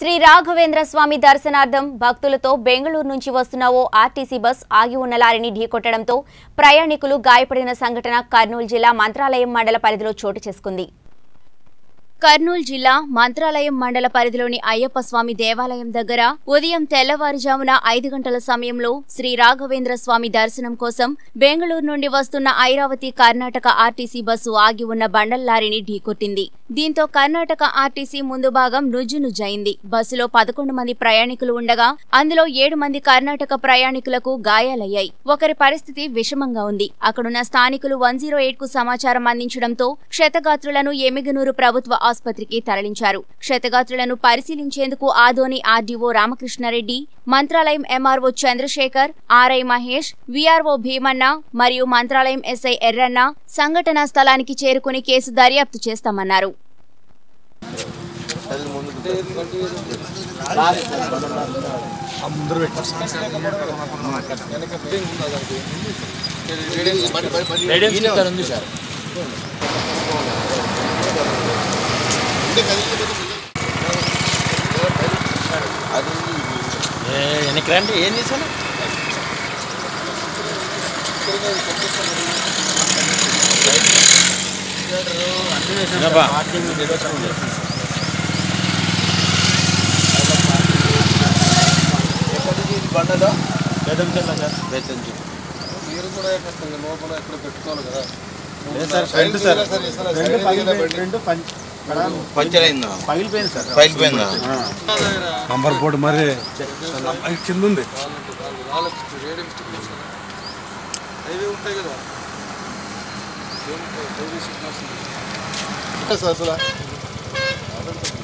శ్రీ రాఘవేంద్ర స్వామి దర్శనార్థం భక్తులతో బెంగళూరు నుంచి వస్తున్న ఓ ఆర్టీసీ బస్ ఆగి ఉన్న లారీని ఢీకొట్టడంతో ప్రయాణికులు గాయపడిన సంఘటన కర్నూలు జిల్లా మంత్రాలయం మండల పరిధిలో చోటు చేసుకుంది కర్నూలు జిల్లా మంత్రాలయం మండల పరిధిలోని అయ్యప్ప స్వామి దేవాలయం దగ్గర ఉదయం తెల్లవారుజామున ఐదు గంటల సమయంలో శ్రీ రాఘవేంద్ర స్వామి దర్శనం కోసం బెంగళూరు నుండి వస్తున్న ఐరావతి కర్ణాటక ఆర్టీసీ బస్సు ఆగి ఉన్న బండల్ లారీని ఢీకొట్టింది దీంతో కర్ణాటక ఆర్టీసీ ముందు భాగం నుజ్జునుజ్జయింది బస్సులో పదకొండు మంది ప్రయాణికులు ఉండగా అందులో ఏడు మంది కర్ణాటక ప్రయాణికులకు గాయాలయ్యాయి ఒకరి పరిస్థితి విషమంగా ఉంది అక్కడున్న స్థానికులు వన్ జీరో ఎయిట్ కు సమాచారం అందించడంతో క్షతగాత్రులను ఎమిగనూరు ప్రభుత్వ ఆసుపత్రికి తరలించారు క్షతగాత్రులను పరిశీలించేందుకు Adoni RDO Ramakrishna Reddy Mantralayam MRO Chandrasekhar RI Mahesh VRO Bhimanna మరియు మంత్రాలయం ఎస్ఐ ఎర్రన్న సంఘటనా స్థలానికి చేరుకుని కేసు దర్యాప్తు చేస్తామన్నారు రేడియం స్పీకర్ ఉంది సార్ ఏ వెనక్కి రండి ఏం చేశాను బండలో బేతంజి మీరు కూడా కాస్త లోపల ఎక్కడ పెట్టుకోవాలి కదా లేదు సార్, ఫ్రంట్ సార్. రెండు రెండు పంచర్ అయిందా పగిలిపోయింది సార్ పగిలిపోయిందా? నంబర్ బోర్డు మరి కింద ఉంది హైవే ఉంటాయి కదా అసలు